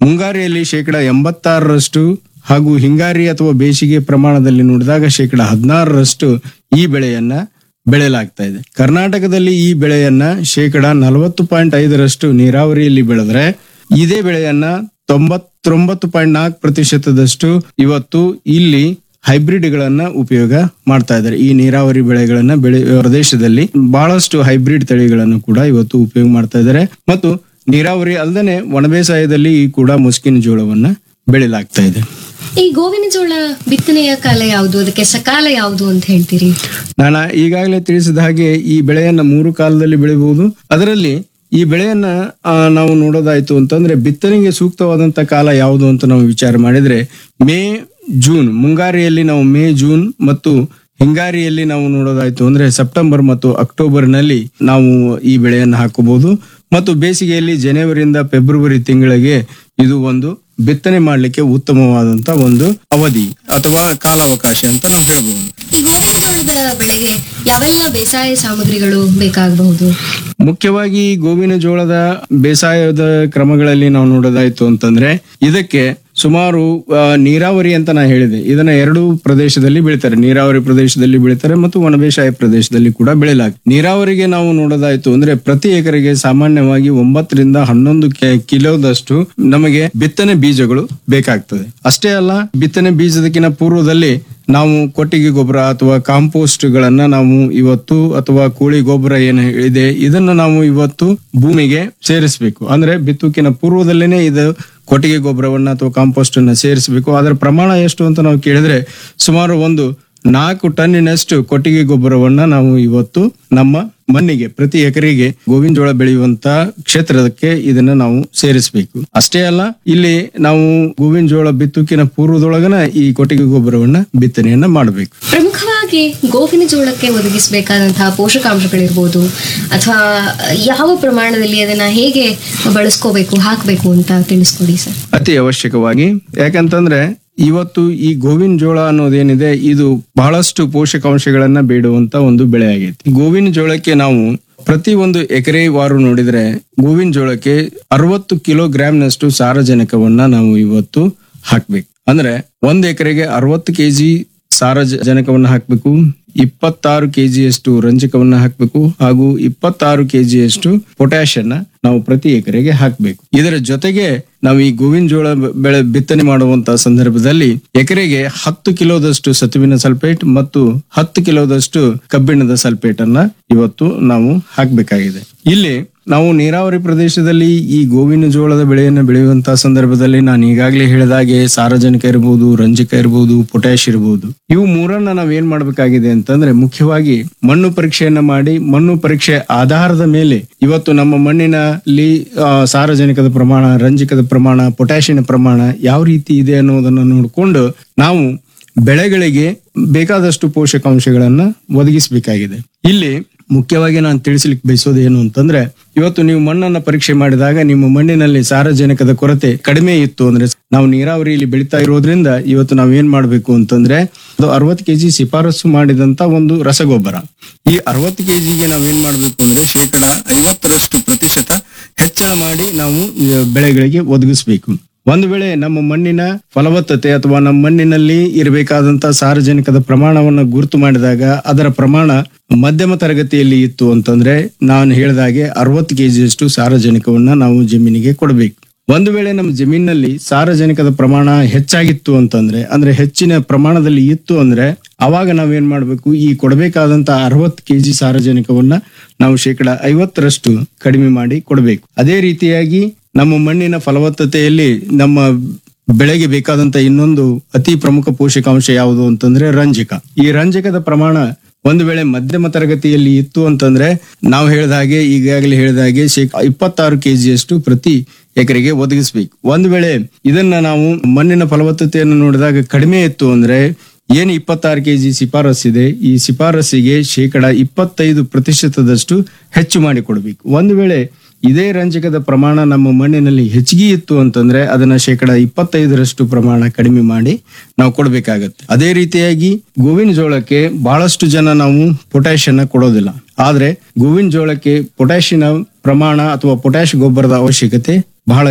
ಮುಂಗಾರಿಯಲ್ಲಿ ಶೇಕಡ ಎಂಬತ್ತಾರರಷ್ಟು ಹಾಗೂ ಹಿಂಗಾರಿ ಅಥವಾ ಬೇಸಿಗೆ ಪ್ರಮಾಣದಲ್ಲಿ ನೋಡಿದಾಗ ಶೇಕಡ ಹದಿನಾರರಷ್ಟು ಈ ಬೆಳೆಯನ್ನ ಬೆಳೆಯಲಾಗ್ತಾ ಇದೆ ಕರ್ನಾಟಕದಲ್ಲಿ ಈ ಬೆಳೆಯನ್ನ ಶೇಕಡ ನಲವತ್ತು ಪಾಯಿಂಟ್ ಐದರಷ್ಟು ನೀರಾವರಿಯಲ್ಲಿ ಬೆಳೆದ್ರೆ ಇದೇ ಬೆಳೆಯನ್ನ ತೊಂಬತ್ತೊಂಬತ್ತು ಪಾಯಿಂಟ್ ನಾಲ್ಕು ಪ್ರತಿಶತದಷ್ಟು ಇವತ್ತು ಇಲ್ಲಿ ಹೈಬ್ರಿಡ್ ಗಳನ್ನ ಉಪಯೋಗ ಮಾಡ್ತಾ ಇದ್ದಾರೆ ಈ ನೀರಾವರಿ ಬೆಳೆಗಳನ್ನ ಬೆಳೆ ಪ್ರದೇಶದಲ್ಲಿ ಬಹಳಷ್ಟು ಹೈಬ್ರಿಡ್ ತಳಿಗಳನ್ನು ಕೂಡ ಇವತ್ತು ಉಪಯೋಗ ಮಾಡ್ತಾ ಇದ್ದಾರೆ ಮತ್ತು ನೀರಾವರಿ ಅಲ್ಲದೆ ಒಣಬೇಸಾಯದಲ್ಲಿ ಕೂಡ ಮುಸ್ಕಿನ ಜೋಳವನ್ನ ಬೆಳೆಯಲಾಗ್ತಾ ಇದೆ ಈ ಗೋವಿನ ಜೋಳ ಬಿತ್ತನೆಯ ಕಾಲ ಯಾವುದು ಅದಕ್ಕೆ ಸಕಾಲ ಯಾವುದು ಅಂತ ಹೇಳ್ತೀರಿ ನಾನು ಈಗಾಗಲೇ ತಿಳಿಸಿದ ಹಾಗೆ ಈ ಬೆಳೆಯನ್ನ ಮೂರು ಕಾಲದಲ್ಲಿ ಬೆಳಿಬಹುದು ಅದರಲ್ಲಿ ಈ ಬೆಳೆಯನ್ನ ಆ, ನಾವು ನೋಡೋದಾಯ್ತು ಅಂತಂದ್ರೆ ಬಿತ್ತನೆಗೆ ಸೂಕ್ತವಾದಂತ ಕಾಲ ಯಾವುದು ಅಂತ ನಾವು ವಿಚಾರ ಮಾಡಿದ್ರೆ ಮೇ ಜೂನ್ ಮುಂಗಾರಿಯಲ್ಲಿ ನಾವು ಮೇ ಜೂನ್ ಮತ್ತು ಹಿಂಗಾರಿಯಲ್ಲಿ ನಾವು ನೋಡೋದಾಯ್ತು ಅಂದ್ರೆ ಸೆಪ್ಟೆಂಬರ್ ಮತ್ತು ಅಕ್ಟೋಬರ್ ನಲ್ಲಿ ನಾವು ಈ ಬೆಳೆಯನ್ನು ಹಾಕಬಹುದು ಮತ್ತು ಬೇಸಿಗೆಯಲ್ಲಿ ಜನವರಿಯಿಂದ ಫೆಬ್ರವರಿ ತಿಂಗಳಿಗೆ ಇದು ಒಂದು ಬಿತ್ತನೆ ಮಾಡಲಿಕ್ಕೆ ಉತ್ತಮವಾದಂತ ಒಂದು ಅವಧಿ ಅಥವಾ ಕಾಲಾವಕಾಶ ಅಂತ ನಾವು ಹೇಳ್ಬಹುದು ಈ ಗೋವಿನ ಜೋಳದ ಬೆಳೆಗೆ ಯಾವೆಲ್ಲ ಬೇಸಾಯ ಸಾಮಗ್ರಿಗಳು ಬೇಕಾಗಬಹುದು ಮುಖ್ಯವಾಗಿ ಗೋವಿನ ಜೋಳದ ಬೇಸಾಯದ ಕ್ರಮಗಳಲ್ಲಿ ನಾವು ನೋಡೋದಾಯ್ತು ಅಂತಂದ್ರೆ ಇದಕ್ಕೆ ಸುಮಾರು ಆ, ನೀರಾವರಿ ಅಂತ ನಾ ಹೇಳಿದೆ ಇದನ್ನ ಎರಡು ಪ್ರದೇಶದಲ್ಲಿ ಬೆಳಿತಾರೆ ನೀರಾವರಿ ಪ್ರದೇಶದಲ್ಲಿ ಬೆಳಿತಾರೆ ಮತ್ತು ಒಣಬೇಸಾಯ ಪ್ರದೇಶದಲ್ಲಿ ಕೂಡ ಬೆಳೆಯಲಾಗ ನೀರಾವರಿಗೆ ನಾವು ನೋಡೋದಾಯ್ತು ಅಂದ್ರೆ ಪ್ರತಿ ಎಕರೆಗೆ ಸಾಮಾನ್ಯವಾಗಿ ಒಂಬತ್ತರಿಂದ ಹನ್ನೊಂದು ಕೆ- ಕಿಲೋದಷ್ಟು ನಮಗೆ ಬಿತ್ತನೆ ಬೀಜಗಳು ಬೇಕಾಗ್ತದೆ ಅಷ್ಟೇ ಅಲ್ಲ ಬಿತ್ತನೆ ಬೀಜದಕ್ಕಿಂತ ಪೂರ್ವದಲ್ಲಿ ನಾವು ಕೊಟ್ಟಿಗೆ ಗೊಬ್ಬರ ಅಥವಾ ಕಾಂಪೋಸ್ಟ್ ಗಳನ್ನ ನಾವು ಇವತ್ತು ಅಥವಾ ಕೋಳಿ ಗೊಬ್ಬರ ಏನು ಇದೆ ಇದನ್ನ ನಾವು ಇವತ್ತು ಭೂಮಿಗೆ ಸೇರಿಸಬೇಕು ಅಂದ್ರೆ ಬಿತ್ತುಕಿನ ಪೂರ್ವದಲ್ಲೇನೆ ಇದು ಕೊಟ್ಟಿಗೆ ಗೊಬ್ಬರವನ್ನ ಅಥವಾ ಕಾಂಪೋಸ್ಟ್ ಅನ್ನ ಸೇರಿಸಬೇಕು ಅದರ ಪ್ರಮಾಣ ಎಷ್ಟು ಅಂತ ನಾವು ಕೇಳಿದ್ರೆ ಸುಮಾರು ಒಂದು ನಾಲ್ಕು ಟನ್ನಿನಷ್ಟು ಕೊಟ್ಟಿಗೆ ಗೊಬ್ಬರವನ್ನ ನಾವು ಇವತ್ತು ನಮ್ಮ ಮಣ್ಣಿಗೆ ಪ್ರತಿ ಎಕರೆಗೆ ಗೋವಿನ ಜೋಳ ಬೆಳೆಯುವಂತ ಕ್ಷೇತ್ರಕ್ಕೆ ಇದನ್ನ ನಾವು ಸೇರಿಸಬೇಕು ಅಷ್ಟೇ ಅಲ್ಲ ಇಲ್ಲಿ ನಾವು ಗೋವಿನ ಜೋಳ ಬಿತ್ತುಕಿನ ಪೂರ್ವದೊಳಗನ ಈ ಕೊಟ್ಟಿಗೆ ಗೊಬ್ಬರವನ್ನ ಬಿತ್ತನೆಯನ್ನ ಮಾಡಬೇಕು ಪ್ರಮುಖವಾಗಿ ಗೋವಿನ ಜೋಳಕ್ಕೆ ಒದಗಿಸಬೇಕಾದಂತಹ ಪೋಷಕಾಂಶಗಳಿರ್ಬೋದು ಅಥವಾ ಯಾವ ಪ್ರಮಾಣದಲ್ಲಿ ಅದನ್ನ ಹೇಗೆ ಬಳಸ್ಕೋಬೇಕು ಹಾಕಬೇಕು ಅಂತ ತಿಳಿಸ್ಕೊಡಿ ಸರ್ ಅತಿ ಅವಶ್ಯಕವಾಗಿ ಯಾಕಂತಂದ್ರೆ ಇವತ್ತು ಈ ಗೋವಿನ ಜೋಳ ಅನ್ನೋದೇನಿದೆ ಇದು ಬಹಳಷ್ಟು ಪೋಷಕಾಂಶಗಳನ್ನ ಬೇಡುವಂತ ಒಂದು ಬೆಳೆ ಆಗೈತಿ ಗೋವಿನ ಜೋಳಕ್ಕೆ ನಾವು ಪ್ರತಿ ಒಂದು ಎಕರೆ ವಾರು ನೋಡಿದ್ರೆ ಗೋವಿನ ಜೋಳಕ್ಕೆ ಅರವತ್ತು ಕಿಲೋಗ್ರಾಂನಷ್ಟು ಸಾರಜನಕವನ್ನ ನಾವು ಇವತ್ತು ಹಾಕ್ಬೇಕು ಅಂದ್ರೆ ಒಂದ್ ಎಕರೆಗೆ ಅರವತ್ತು ಕೆಜಿ ಸಾರಜನಕವನ್ನ ಹಾಕ್ಬೇಕು ಇಪ್ಪತ್ತಾರು ಕೆಜಿಯಷ್ಟು ರಂಜಕವನ್ನ ಹಾಕ್ಬೇಕು ಹಾಗೂ ಇಪ್ಪತ್ತಾರು ಕೆಜಿಯಷ್ಟು ಪೊಟ್ಯಾಶ್ ಅನ್ನ ನಾವು ಪ್ರತಿ ಎಕರೆಗೆ ಹಾಕ್ಬೇಕು ಇದರ ಜೊತೆಗೆ ನಾವು ಈ ಗೋವಿನ ಜೋಳ ಬೆಳೆ ಬಿತ್ತನೆ ಮಾಡುವಂತ ಸಂದರ್ಭದಲ್ಲಿ ಎಕರೆಗೆ ಹತ್ತು ಕಿಲೋದಷ್ಟು ಸತುವಿನ ಸಲ್ಫೇಟ್ ಮತ್ತು ಹತ್ತು ಕಿಲೋದಷ್ಟು ಕಬ್ಬಿಣದ ಸಲ್ಫೇಟ್ ಅನ್ನ ಇವತ್ತು ನಾವು ಹಾಕ್ಬೇಕಾಗಿದೆ ಇಲ್ಲಿ ನಾವು ನೀರಾವರಿ ಪ್ರದೇಶದಲ್ಲಿ ಈ ಗೋವಿನ ಜೋಳದ ಬೆಳೆಯನ್ನು ಬೆಳೆಯುವಂತಹ ಸಂದರ್ಭದಲ್ಲಿ ನಾನು ಈಗಾಗಲೇ ಹೇಳಿದಾಗೆ ಸಾರಜನಕ ಇರಬಹುದು ರಂಜಕ ಇರಬಹುದು ಪೊಟ್ಯಾಶ್ ಇರಬಹುದು ಇವು ಮೂರನ್ನ ನಾವ್ ಏನ್ ಮಾಡ್ಬೇಕಾಗಿದೆ ಅಂತಂದ್ರೆ ಮುಖ್ಯವಾಗಿ ಮಣ್ಣು ಪರೀಕ್ಷೆಯನ್ನ ಮಾಡಿ ಮಣ್ಣು ಪರೀಕ್ಷೆ ಆಧಾರದ ಮೇಲೆ ಇವತ್ತು ನಮ್ಮ ಮಣ್ಣಿನಲ್ಲಿ ಆ, ಸಾರಜನಕದ ಪ್ರಮಾಣ ರಂಜಕದ ಪ್ರಮಾಣ ಪೊಟ್ಯಾಶಿಯನ ಪ್ರಮಾಣ ಯಾವ ರೀತಿ ಇದೆ ಅನ್ನೋದನ್ನ ನೋಡಿಕೊಂಡು ನಾವು ಬೆಳೆಗಳಿಗೆ ಬೇಕಾದಷ್ಟು ಪೋಷಕಾಂಶಗಳನ್ನ ಒದಗಿಸಬೇಕಾಗಿದೆ ಇಲ್ಲಿ ಮುಖ್ಯವಾಗಿ ನಾನು ತಿಳಿಸ್ಲಿಕ್ಕೆ ಬಯಸೋದು ಏನು ಅಂತಂದ್ರೆ ಇವತ್ತು ನೀವು ಮಣ್ಣನ್ನ ಪರೀಕ್ಷೆ ಮಾಡಿದಾಗ ನಿಮ್ಮ ಮಣ್ಣಿನಲ್ಲಿ ಸಾರಜನಕದ ಕೊರತೆ ಕಡಿಮೆ ಇತ್ತು ಅಂದ್ರೆ ನಾವು ನೀರಾವರಿಯಲ್ಲಿ ಬೆಳೀತಾ ಇರೋದ್ರಿಂದ ಇವತ್ತು ನಾವ್ ಏನ್ ಮಾಡ್ಬೇಕು ಅಂತಂದ್ರೆ ಅದು ಅರವತ್ತು ಕೆಜಿ ಶಿಫಾರಸು ಮಾಡಿದಂತ ಒಂದು ರಸಗೊಬ್ಬರ ಈ ಅರವತ್ತು ಕೆಜಿಗೆ ನಾವ್ ಏನ್ ಮಾಡ್ಬೇಕು ಅಂದ್ರೆ ಶೇಕಡ ಐವತ್ತರಷ್ಟು ಪ್ರತಿಶತ ಹೆಚ್ಚಳ ಮಾಡಿ ನಾವು ಈ ಬೆಳೆಗಳಿಗೆ ಒದಗಿಸ್ಬೇಕು ಒಂದು ವೇಳೆ ನಮ್ಮ ಮಣ್ಣಿನ ಫಲವತ್ತತೆ ಅಥವಾ ನಮ್ಮ ಮಣ್ಣಿನಲ್ಲಿ ಇರಬೇಕಾದಂತ ಸಾರಜನಕದ ಪ್ರಮಾಣವನ್ನು ಗುರುತು ಮಾಡಿದಾಗ ಅದರ ಪ್ರಮಾಣ ಮಧ್ಯಮ ತರಗತಿಯಲ್ಲಿ ಇತ್ತು ಅಂತಂದ್ರೆ ನಾನು ಹೇಳಿದಾಗೆ ಅರವತ್ತು ಕೆಜಿಯಷ್ಟು ಸಾರಜನಕವನ್ನ ನಾವು ಜಮೀನಿಗೆ ಕೊಡಬೇಕು ಒಂದು ವೇಳೆ ನಮ್ಮ ಜಮೀನಿನಲ್ಲಿ ಸಾರಜನಕದ ಪ್ರಮಾಣ ಹೆಚ್ಚಾಗಿತ್ತು ಅಂತಂದ್ರೆ ಅಂದ್ರೆ ಹೆಚ್ಚಿನ ಪ್ರಮಾಣದಲ್ಲಿ ಇತ್ತು ಅಂದ್ರೆ ಅವಾಗ ನಾವೇನ್ ಮಾಡ್ಬೇಕು ಈ ಕೊಡಬೇಕಾದಂತ ಅರವತ್ತು ಕೆಜಿ ಸಾರಜನಕವನ್ನ ನಾವು ಶೇಕಡ ಐವತ್ತರಷ್ಟು ಕಡಿಮೆ ಮಾಡಿ ಕೊಡಬೇಕು ಅದೇ ರೀತಿಯಾಗಿ ನಮ್ಮ ಮಣ್ಣಿನ ಫಲವತ್ತತೆಯಲ್ಲಿ ನಮ್ಮ ಬೆಳೆಗೆ ಬೇಕಾದಂತ ಇನ್ನೊಂದು ಅತಿ ಪ್ರಮುಖ ಪೋಷಕಾಂಶ ಯಾವುದು ಅಂತಂದ್ರೆ ರಂಜಕ ಈ ರಂಜಕದ ಪ್ರಮಾಣ ಒಂದು ವೇಳೆ ಮಧ್ಯಮ ತರಗತಿಯಲ್ಲಿ ಇತ್ತು ಅಂತಂದ್ರೆ ನಾವು ಹೇಳಿದ ಹಾಗೆ ಈಗಾಗಲೇ ಹೇಳಿದ ಹಾಗೆ ಶೇಕ ಇಪ್ಪತ್ತಾರು ಕೆಜಿಯಷ್ಟು ಪ್ರತಿ ಎಕರೆಗೆ ಒದಗಿಸ್ಬೇಕು ಒಂದು ವೇಳೆ ಇದನ್ನ ನಾವು ಮಣ್ಣಿನ ಫಲವತ್ತತೆಯನ್ನು ನೋಡಿದಾಗ ಕಡಿಮೆ ಇತ್ತು ಅಂದ್ರೆ ಏನು ಇಪ್ಪತ್ತಾರು ಕೆಜಿ ಶಿಫಾರಸ್ ಇದೆ ಈ ಶಿಫಾರಸ್ಸಿಗೆ ಶೇಕಡ ಇಪ್ಪತ್ತೈದು ಪ್ರತಿಶತದಷ್ಟು ಹೆಚ್ಚು ಮಾಡಿ ಕೊಡಬೇಕು ಒಂದು ವೇಳೆ ಇದೇ ರಂಜಕದ ಪ್ರಮಾಣ ನಮ್ಮ ಮಣ್ಣಿನಲ್ಲಿ ಹೆಚ್ಚಿಗೆ ಇತ್ತು ಅಂತಂದ್ರೆ ಅದನ್ನ ಶೇಕಡ ಇಪ್ಪತ್ತೈದರಷ್ಟು ಪ್ರಮಾಣ ಕಡಿಮೆ ಮಾಡಿ ನಾವು ಕೊಡಬೇಕಾಗತ್ತೆ ಅದೇ ರೀತಿಯಾಗಿ ಗೋವಿನ ಜೋಳಕ್ಕೆ ಬಹಳಷ್ಟು ಜನ ನಾವು ಪೊಟ್ಯಾಶ್ ಅನ್ನ ಕೊಡೋದಿಲ್ಲ ಆದ್ರೆ ಗೋವಿನ ಜೋಳಕ್ಕೆ ಪೊಟ್ಯಾಶಿನ ಪ್ರಮಾಣ ಅಥವಾ ಪೊಟ್ಯಾಶ್ ಗೊಬ್ಬರದ ಅವಶ್ಯಕತೆ ಬಹಳ ಇದೆ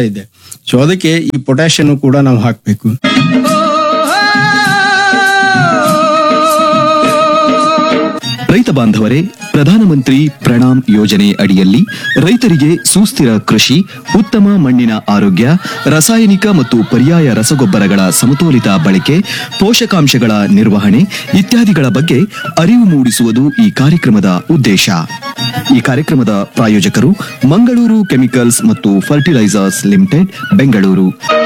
ಸೊ ಅದಕ್ಕೆ ಈ ಪೊಟ್ಯಾಷಿಯಂ ಕೂಡ ನಾವು ಹಾಕಬೇಕು ರೈತ ಬಾಂಧವರೇ ಪ್ರಧಾನಮಂತ್ರಿ ಪ್ರಣಾಮ್ ಯೋಜನೆ ಅಡಿಯಲ್ಲಿ ರೈತರಿಗೆ ಸುಸ್ಥಿರ ಕೃಷಿ ಉತ್ತಮ ಮಣ್ಣಿನ ಆರೋಗ್ಯ ರಾಸಾಯನಿಕ ಮತ್ತು ಪರ್ಯಾಯ ರಸಗೊಬ್ಬರಗಳ ಸಮತೋಲಿತ ಬಳಕೆ ಪೋಷಕಾಂಶಗಳ ನಿರ್ವಹಣೆ ಇತ್ಯಾದಿಗಳ ಬಗ್ಗೆ ಅರಿವು ಮೂಡಿಸುವುದು ಈ ಕಾರ್ಯಕ್ರಮದ ಉದ್ದೇಶ ಈ ಕಾರ್ಯಕ್ರಮದ ಪ್ರಾಯೋಜಕರು ಮಂಗಳೂರು ಕೆಮಿಕಲ್ಸ್ ಮತ್ತು ಫರ್ಟಿಲೈಸರ್ಸ್ ಲಿಮಿಟೆಡ್ ಬೆಂಗಳೂರು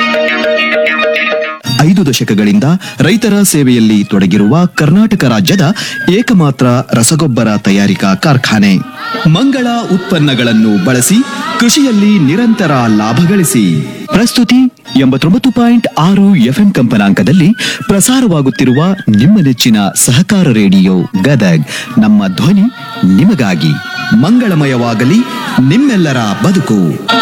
ಐದು ದಶಕಗಳಿಂದ ರೈತರ ಸೇವೆಯಲ್ಲಿ ತೊಡಗಿರುವ ಕರ್ನಾಟಕ ರಾಜ್ಯದ ಏಕಮಾತ್ರ ರಸಗೊಬ್ಬರ ತಯಾರಿಕಾ ಕಾರ್ಖಾನೆ ಮಂಗಳ ಉತ್ಪನ್ನಗಳನ್ನು ಬಳಸಿ ಕೃಷಿಯಲ್ಲಿ ನಿರಂತರ ಲಾಭ ಗಳಿಸಿ ಪ್ರಸ್ತುತಿ ಎಂಬತ್ತೊಂಬತ್ತು ಪಾಯಿಂಟ್ ಆರು ಎಫ್ಎಂ ಕಂಪನಾಂಕದಲ್ಲಿ ಪ್ರಸಾರವಾಗುತ್ತಿರುವ ನಿಮ್ಮ ನೆಚ್ಚಿನ ಸಹಕಾರ ರೇಡಿಯೋ ಗದಗ್ ನಮ್ಮ ಧ್ವನಿ ನಿಮಗಾಗಿ ಮಂಗಳಮಯವಾಗಲಿ ನಿಮ್ಮೆಲ್ಲರ ಬದುಕು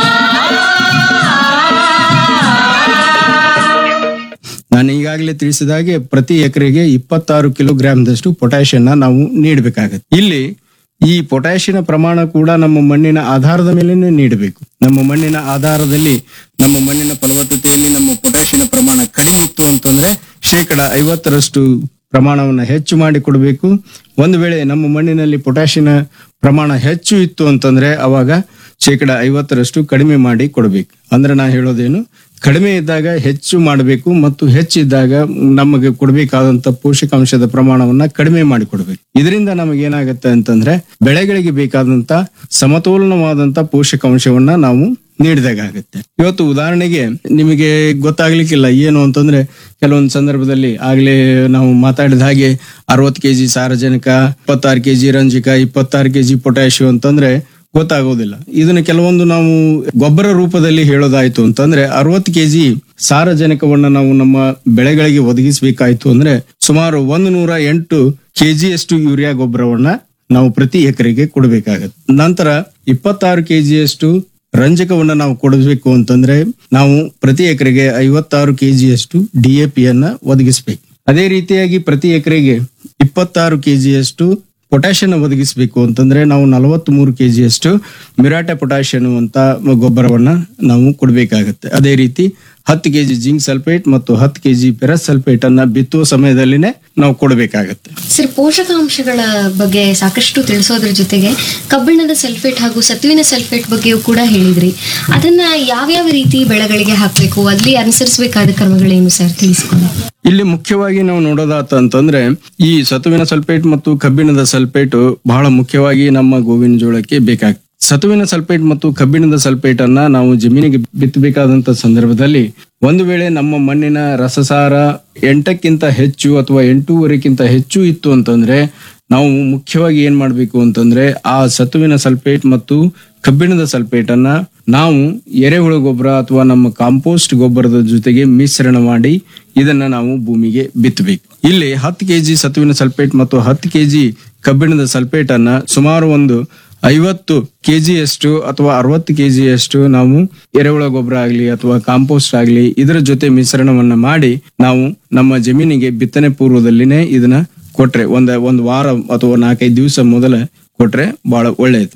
ನಾನು ಈಗಾಗಲೇ ತಿಳಿಸಿದ ಹಾಗೆ ಪ್ರತಿ ಎಕರೆಗೆ ಇಪ್ಪತ್ತಾರು ಕಿಲೋಗ್ರಾಂದಷ್ಟು ಪೊಟ್ಯಾಷಿಯನ್ನ ನಾವು ನೀಡಬೇಕಾಗತ್ತೆ ಇಲ್ಲಿ ಈ ಪೊಟ್ಯಾಷಿಯನ ಪ್ರಮಾಣ ಕೂಡ ನಮ್ಮ ಮಣ್ಣಿನ ಆಧಾರದ ಮೇಲೆ ನೀಡಬೇಕು ನಮ್ಮ ಮಣ್ಣಿನ ಆಧಾರದಲ್ಲಿ ನಮ್ಮ ಮಣ್ಣಿನ ಫಲವತ್ತತೆಯಲ್ಲಿ ನಮ್ಮ ಪೊಟ್ಯಾಷಿಯನ ಪ್ರಮಾಣ ಕಡಿಮೆ ಇತ್ತು ಅಂತಂದ್ರೆ ಶೇಕಡ ಐವತ್ತರಷ್ಟು ಪ್ರಮಾಣವನ್ನು ಹೆಚ್ಚು ಮಾಡಿ ಕೊಡಬೇಕು ಒಂದು ವೇಳೆ ನಮ್ಮ ಮಣ್ಣಿನಲ್ಲಿ ಪೊಟ್ಯಾಷಿಯನ ಪ್ರಮಾಣ ಹೆಚ್ಚು ಇತ್ತು ಅಂತಂದ್ರೆ ಅವಾಗ ಶೇಕಡ ಐವತ್ತರಷ್ಟು ಕಡಿಮೆ ಮಾಡಿ ಕೊಡಬೇಕು ಅಂದ್ರೆ ನಾ ಹೇಳೋದೇನು ಕಡಿಮೆ ಇದ್ದಾಗ ಹೆಚ್ಚು ಮಾಡಬೇಕು ಮತ್ತು ಹೆಚ್ಚಿದ್ದಾಗ ನಮಗೆ ಕೊಡಬೇಕಾದಂತ ಪೋಷಕಾಂಶದ ಪ್ರಮಾಣವನ್ನ ಕಡಿಮೆ ಮಾಡಿ ಕೊಡಬೇಕು ಇದರಿಂದ ನಮಗೆ ಏನಾಗುತ್ತೆ ಅಂತಂದ್ರೆ ಬೆಳೆಗಳಿಗೆ ಬೇಕಾದಂತ ಸಮತೋಲನವಾದಂತ ಪೋಷಕಾಂಶವನ್ನ ನಾವು ನೀಡಿದಾಗುತ್ತೆ ಇವತ್ತು ಉದಾಹರಣೆಗೆ ನಿಮಗೆ ಗೊತ್ತಾಗ್ಲಿಕ್ಕಿಲ್ಲ ಏನು ಅಂತಂದ್ರೆ ಕೆಲವೊಂದು ಸಂದರ್ಭದಲ್ಲಿ ಆಗ್ಲೇ ನಾವು ಮಾತಾಡಿದ ಹಾಗೆ ಅರವತ್ತು ಕೆಜಿ ಸಾರಜನಕ ಇಪ್ಪತ್ತಾರು ಕೆಜಿ ರಂಜಕ ಇಪ್ಪತ್ತಾರು ಕೆಜಿ ಪೊಟ್ಯಾಶಿಯಂ ಅಂತಂದ್ರೆ ಗೊತ್ತಾಗೋದಿಲ್ಲ ಇದನ್ನ ಕೆಲವೊಂದು ನಾವು ಗೊಬ್ಬರ ರೂಪದಲ್ಲಿ ಹೇಳೋದಾಯ್ತು ಅಂತಂದ್ರೆ ಅರವತ್ತು ಕೆಜಿ ಸಾರಜನಕವನ್ನ ನಾವು ನಮ್ಮ ಬೆಳೆಗಳಿಗೆ ಒದಗಿಸಬೇಕಾಯ್ತು ಅಂದ್ರೆ ಸುಮಾರು ಒಂದು ನೂರ ಎಂಟು ಕೆಜಿಯಷ್ಟು ಯೂರಿಯಾ ಗೊಬ್ಬರವನ್ನ ನಾವು ಪ್ರತಿ ಎಕರೆಗೆ ಕೊಡಬೇಕಾಗತ್ತೆ ನಂತರ ಇಪ್ಪತ್ತಾರು ಕೆಜಿಯಷ್ಟು ರಂಜಕವನ್ನ ನಾವು ಕೊಡಬೇಕು ಅಂತಂದ್ರೆ ನಾವು ಪ್ರತಿ ಎಕರೆಗೆ ಐವತ್ತಾರು ಕೆಜಿಯಷ್ಟು ಡಿಎಪಿಯನ್ನ ಒದಗಿಸಬೇಕು ಅದೇ ರೀತಿಯಾಗಿ ಪ್ರತಿ ಎಕರೆಗೆ ಇಪ್ಪತ್ತಾರು ಕೆಜಿಯಷ್ಟು ಪೊಟ್ಯಾಷಿಯಂ ಒದಗಿಸಬೇಕು ಅಂತಂದ್ರೆ ನಾವು ನಲವತ್ತ್ ಮೂರು ಕೆಜಿಯಷ್ಟು ಮಿರಾಟೆ ಪೊಟ್ಯಾಷಿಯಂ ಅಂತ ಗೊಬ್ಬರವನ್ನ ನಾವು ಕೊಡಬೇಕಾಗತ್ತೆ ಅದೇ ರೀತಿ ಹತ್ತು ಕೆಜಿ ಜಿಂಕ್ ಸಲ್ಫೇಟ್ ಮತ್ತು ಹತ್ತು ಕೆಜಿ ಪೆರಸ್ ಸಲ್ಫೇಟ್ ಅನ್ನ ಬಿತ್ತುವ ಸಮಯದಲ್ಲಿನೇ ನಾವು ಕೊಡಬೇಕಾಗತ್ತೆ ಸರ್ ಪೋಷಕಾಂಶಗಳ ಬಗ್ಗೆ ಸಾಕಷ್ಟು ತಿಳಿಸೋದ್ರ ಜೊತೆಗೆ ಕಬ್ಬಿಣದ ಸಲ್ಫೇಟ್ ಹಾಗೂ ಸತುವಿನ ಸಲ್ಫೇಟ್ ಬಗ್ಗೆಯೂ ಕೂಡ ಹೇಳಿದ್ರಿ ಅದನ್ನ ಯಾವ್ಯಾವ ರೀತಿ ಬೆಳೆಗಳಿಗೆ ಹಾಕಬೇಕು ಅಲ್ಲಿ ಅನುಸರಿಸಬೇಕಾದ ಕ್ರಮಗಳೇನು ಸರ್ ತಿಳಿಸ್ಕೊಂಡು ಇಲ್ಲಿ ಮುಖ್ಯವಾಗಿ ನಾವು ನೋಡೋದಾತ ಅಂತಂದ್ರೆ ಈ ಸತುವಿನ ಸಲ್ಫೇಟ್ ಮತ್ತು ಕಬ್ಬಿಣದ ಸಲ್ಫೇಟ್ ಬಹಳ ಮುಖ್ಯವಾಗಿ ನಮ್ಮ ಗೋವಿನ ಜೋಳಕ್ಕೆ ಬೇಕಾಗ್ತದೆ ಸತುವಿನ ಸಲ್ಫೇಟ್ ಮತ್ತು ಕಬ್ಬಿಣದ ಸಲ್ಫೇಟ್ ಅನ್ನ ನಾವು ಜಮೀನಿಗೆ ಬಿತ್ತಬೇಕಾದಂತ ಸಂದರ್ಭದಲ್ಲಿ ಒಂದು ವೇಳೆ ನಮ್ಮ ಮಣ್ಣಿನ ರಸಸಾರ ಎಂಟಕ್ಕಿಂತ ಹೆಚ್ಚು ಅಥವಾ ಎಂಟೂವರೆಕ್ಕಿಂತ ಹೆಚ್ಚು ಇತ್ತು ಅಂತಂದ್ರೆ ನಾವು ಮುಖ್ಯವಾಗಿ ಏನ್ ಮಾಡ್ಬೇಕು ಅಂತಂದ್ರೆ ಆ ಸತುವಿನ ಸಲ್ಫೇಟ್ ಮತ್ತು ಕಬ್ಬಿಣದ ಸಲ್ಫೇಟ್ ಅನ್ನ ನಾವು ಎರೆಹುಳ ಗೊಬ್ಬರ ಅಥವಾ ನಮ್ಮ ಕಾಂಪೋಸ್ಟ್ ಗೊಬ್ಬರದ ಜೊತೆಗೆ ಮಿಶ್ರಣ ಮಾಡಿ ಇದನ್ನ ನಾವು ಭೂಮಿಗೆ ಬಿತ್ತಬೇಕು ಇಲ್ಲಿ ಹತ್ತು ಕೆಜಿ ಸತುವಿನ ಸಲ್ಫೇಟ್ ಮತ್ತು ಹತ್ತು ಕೆಜಿ ಕಬ್ಬಿಣದ ಸಲ್ಫೇಟ್ ಅನ್ನ ಸುಮಾರು ಒಂದು ಐವತ್ತು ಕೆಜಿಯಷ್ಟು ಅಥವಾ ಅರವತ್ತು ಕೆಜಿಯಷ್ಟು ನಾವು ಎರೆಹುಳ ಗೊಬ್ಬರ ಆಗ್ಲಿ ಅಥವಾ ಕಾಂಪೋಸ್ಟ್ ಆಗ್ಲಿ ಇದರ ಜೊತೆ ಮಿಶ್ರಣವನ್ನ ಮಾಡಿ ನಾವು ನಮ್ಮ ಜಮೀನಿಗೆ ಬಿತ್ತನೆ ಪೂರ್ವದಲ್ಲಿನೇ ಇದನ್ನ ಕೊಟ್ರೆ ಒಂದ್ ಒಂದ್ ವಾರ ಅಥವಾ ನಾಲ್ಕೈದು ದಿವಸ ಮೊದಲ ಕೊಟ್ರೆ ಬಹಳ ಒಳ್ಳೆಯದು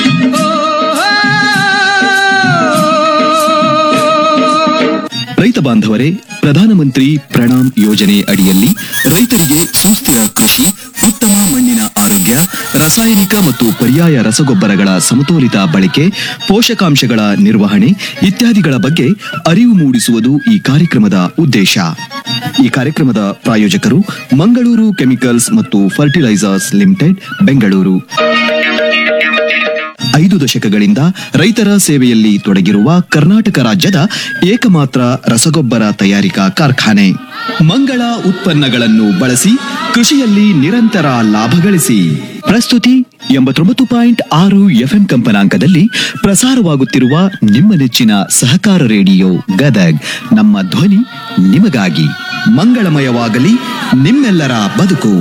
ರೈತ ಬಾಂಧವರೇ ಪ್ರಧಾನಮಂತ್ರಿ ಪ್ರಣಾಮ್ ಯೋಜನೆ ಅಡಿಯಲ್ಲಿ ರೈತರಿಗೆ ಸುಸ್ಥಿರ ಕೃಷಿ ಉತ್ತಮ ಮಣ್ಣಿನ ಆರೋಗ್ಯ ರಾಸಾಯನಿಕ ಮತ್ತು ಪರ್ಯಾಯ ರಸಗೊಬ್ಬರಗಳ ಸಮತೋಲಿತ ಬಳಕೆ ಪೋಷಕಾಂಶಗಳ ನಿರ್ವಹಣೆ ಇತ್ಯಾದಿಗಳ ಬಗ್ಗೆ ಅರಿವು ಮೂಡಿಸುವುದು ಈ ಕಾರ್ಯಕ್ರಮದ ಉದ್ದೇಶ ಈ ಕಾರ್ಯಕ್ರಮದ ಪ್ರಾಯೋಜಕರು ಮಂಗಳೂರು ಕೆಮಿಕಲ್ಸ್ ಮತ್ತು ಫರ್ಟಿಲೈಸರ್ಸ್ ಲಿಮಿಟೆಡ್ ಬೆಂಗಳೂರು ಐದು ದಶಕಗಳಿಂದ ರೈತರ ಸೇವೆಯಲ್ಲಿ ತೊಡಗಿರುವ ಕರ್ನಾಟಕ ರಾಜ್ಯದ ಏಕಮಾತ್ರ ರಸಗೊಬ್ಬರ ತಯಾರಿಕಾ ಕಾರ್ಖಾನೆ ಮಂಗಳ ಉತ್ಪನ್ನಗಳನ್ನು ಬಳಸಿ ಕೃಷಿಯಲ್ಲಿ ನಿರಂತರ ಲಾಭ ಗಳಿಸಿ ಪ್ರಸ್ತುತಿ ಎಂಬತ್ತೊಂಬತ್ತು ಪಾಯಿಂಟ್ ಆರು ಎಫ್ಎಂ ಕಂಪನಾಂಕದಲ್ಲಿ ಪ್ರಸಾರವಾಗುತ್ತಿರುವ ನಿಮ್ಮ ನೆಚ್ಚಿನ ಸಹಕಾರ ರೇಡಿಯೋ ಗದಗ್ ನಮ್ಮ ಧ್ವನಿ ನಿಮಗಾಗಿ ಮಂಗಳಮಯವಾಗಲಿ ನಿಮ್ಮೆಲ್ಲರ ಬದುಕು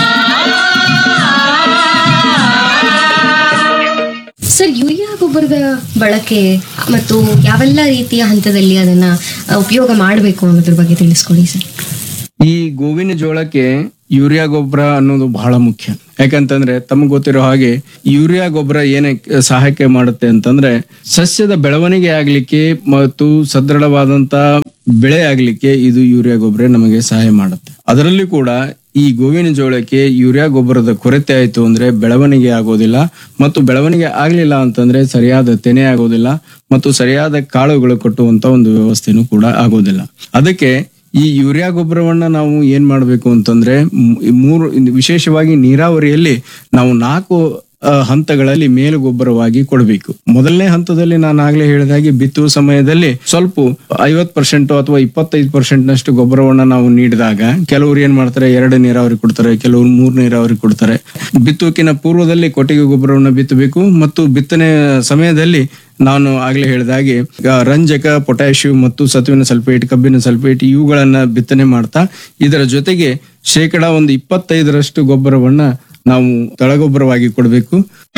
ಸರ್ ಯೂರಿಯಾ ಗೊಬ್ಬರದ ಬಳಕೆ ಮತ್ತು ಯಾವೆಲ್ಲ ರೀತಿಯ ಹಂತದಲ್ಲಿ ಅದನ್ನ ಅ, ಉಪಯೋಗ ಮಾಡಬೇಕು ಅನ್ನೋದ್ರ ಬಗ್ಗೆ ತಿಳಿಸ್ಕೊಡಿ ಸರ್ ಈ ಗೋವಿನ ಜೋಳಕ್ಕೆ ಯೂರಿಯಾ ಗೊಬ್ಬರ ಅನ್ನೋದು ಬಹಳ ಮುಖ್ಯ ಯಾಕಂತಂದ್ರೆ ತಮಗೆ ಗೊತ್ತಿರೋ ಹಾಗೆ ಯೂರಿಯಾ ಗೊಬ್ಬರ ಏನೇ ಸಹಾಯಕ ಮಾಡುತ್ತೆ ಅಂತಂದ್ರೆ ಸಸ್ಯದ ಬೆಳವಣಿಗೆ ಆಗ್ಲಿಕ್ಕೆ ಮತ್ತು ಸದೃಢವಾದಂತ ಬೆಳೆ ಆಗ್ಲಿಕ್ಕೆ ಇದು ಯೂರಿಯಾ ಗೊಬ್ಬರ ನಮಗೆ ಸಹಾಯ ಮಾಡುತ್ತೆ ಅದರಲ್ಲಿ ಕೂಡ ಈ ಗೋವಿನ ಜೋಳಕ್ಕೆ ಯೂರಿಯಾ ಗೊಬ್ಬರದ ಕೊರತೆ ಆಯ್ತು ಅಂದ್ರೆ ಬೆಳವಣಿಗೆ ಆಗೋದಿಲ್ಲ ಮತ್ತು ಬೆಳವಣಿಗೆ ಆಗ್ಲಿಲ್ಲ ಅಂತಂದ್ರೆ ಸರಿಯಾದ ತೆನೆ ಆಗೋದಿಲ್ಲ ಮತ್ತು ಸರಿಯಾದ ಕಾಳುಗಳು ಕಟ್ಟುವಂತ ಒಂದು ವ್ಯವಸ್ಥೆನೂ ಕೂಡ ಆಗೋದಿಲ್ಲ ಅದಕ್ಕೆ ಈ ಯೂರಿಯಾ ಗೊಬ್ಬರವನ್ನ ನಾವು ಏನ್ ಮಾಡಬೇಕು ಅಂತಂದ್ರೆ ಮ್- ಈ ಮೂರು ವಿಶೇಷವಾಗಿ ನೀರಾವರಿಯಲ್ಲಿ ನಾವು ನಾಲ್ಕು ಆ, ಹಂತಗಳಲ್ಲಿ ಮೇಲು ಗೊಬ್ಬರವಾಗಿ ಕೊಡಬೇಕು ಮೊದಲನೇ ಹಂತದಲ್ಲಿ ನಾನು ಆಗ್ಲೇ ಹೇಳಿದಾಗೆ ಬಿತ್ತುವ ಸಮಯದಲ್ಲಿ ಸ್ವಲ್ಪ ಐವತ್ ಪರ್ಸೆಂಟ್ ಅಥವಾ ಇಪ್ಪತ್ತೈದು ಪರ್ಸೆಂಟ್ ನಷ್ಟು ಗೊಬ್ಬರವನ್ನ ನಾವು ನೀಡಿದಾಗ ಕೆಲವರು ಏನ್ ಮಾಡ್ತಾರೆ ಎರಡು ನೀರಾವರಿ ಕೊಡ್ತಾರೆ ಕೆಲವರು ಮೂರು ನೀರಾವರಿ ಕೊಡ್ತಾರೆ ಬಿತ್ತುವಕ್ಕಿನ ಪೂರ್ವದಲ್ಲಿ ಕೊಟ್ಟಿಗೆ ಗೊಬ್ಬರವನ್ನ ಬಿತ್ತಬೇಕು ಮತ್ತು ಬಿತ್ತನೆ ಸಮಯದಲ್ಲಿ ನಾನು ಆಗ್ಲೇ ಹೇಳಿದಾಗೆ ಆ, ರಂಜಕ ಪೊಟ್ಯಾಷಿಯಂ ಮತ್ತು ಸತುವಿನ ಸಲ್ಫೇಟ್ ಕಬ್ಬಿನ ಸಲ್ಫೇಟ್ ಇವುಗಳನ್ನ ಬಿತ್ತನೆ ಮಾಡ್ತಾ ಇದರ ಜೊತೆಗೆ ಶೇಕಡ ಒಂದು ಇಪ್ಪತ್ತೈದರಷ್ಟು ಗೊಬ್ಬರವನ್ನ ನಾವು ತಳಗೊಬ್ಬರವಾಗಿ ಕೊಡಬೇಕು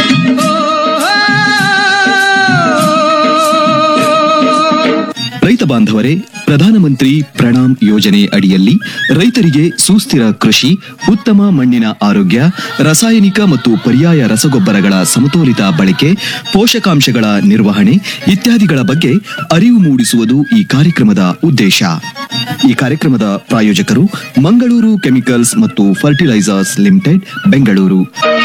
ರೈತ ಬಾಂಧವರೇ ಪ್ರಧಾನಮಂತ್ರಿ ಪ್ರಣಾಮ್ ಯೋಜನೆ ಅಡಿಯಲ್ಲಿ ರೈತರಿಗೆ ಸುಸ್ಥಿರ ಕೃಷಿ ಉತ್ತಮ ಮಣ್ಣಿನ ಆರೋಗ್ಯ ರಾಸಾಯನಿಕ ಮತ್ತು ಪರ್ಯಾಯ ರಸಗೊಬ್ಬರಗಳ ಸಮತೋಲಿತ ಬಳಕೆ ಪೋಷಕಾಂಶಗಳ ನಿರ್ವಹಣೆ ಇತ್ಯಾದಿಗಳ ಬಗ್ಗೆ ಅರಿವು ಮೂಡಿಸುವುದು ಈ ಕಾರ್ಯಕ್ರಮದ ಉದ್ದೇಶ ಈ ಕಾರ್ಯಕ್ರಮದ ಪ್ರಾಯೋಜಕರು ಮಂಗಳೂರು ಕೆಮಿಕಲ್ಸ್ ಮತ್ತು ಫರ್ಟಿಲೈಸರ್ಸ್ ಲಿಮಿಟೆಡ್ ಬೆಂಗಳೂರು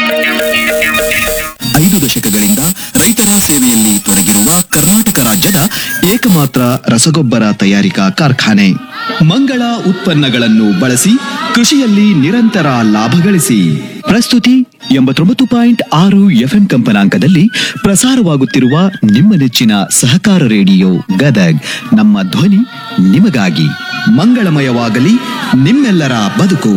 ಐದು ದಶಕಗಳಿಂದ ರೈತರ ಸೇವೆಯಲ್ಲಿ ತೊಡಗಿರುವ ಕರ್ನಾಟಕ ರಾಜ್ಯದ ಏಕಮಾತ್ರ ರಸಗೊಬ್ಬರ ತಯಾರಿಕಾ ಕಾರ್ಖಾನೆ ಮಂಗಳ ಉತ್ಪನ್ನಗಳನ್ನು ಬಳಸಿ ಕೃಷಿಯಲ್ಲಿ ನಿರಂತರ ಲಾಭ ಗಳಿಸಿ ಪ್ರಸ್ತುತಿ ಎಂಬತ್ತೊಂಬತ್ತು ಪಾಯಿಂಟ್ ಆರು ಎಫ್ಎಂ ಕಂಪನಾಂಕದಲ್ಲಿ ಪ್ರಸಾರವಾಗುತ್ತಿರುವ ನಿಮ್ಮ ನೆಚ್ಚಿನ ಸಹಕಾರ ರೇಡಿಯೋ ಗದಗ್ ನಮ್ಮ ಧ್ವನಿ ನಿಮಗಾಗಿ ಮಂಗಳಮಯವಾಗಲಿ ನಿಮ್ಮೆಲ್ಲರ ಬದುಕು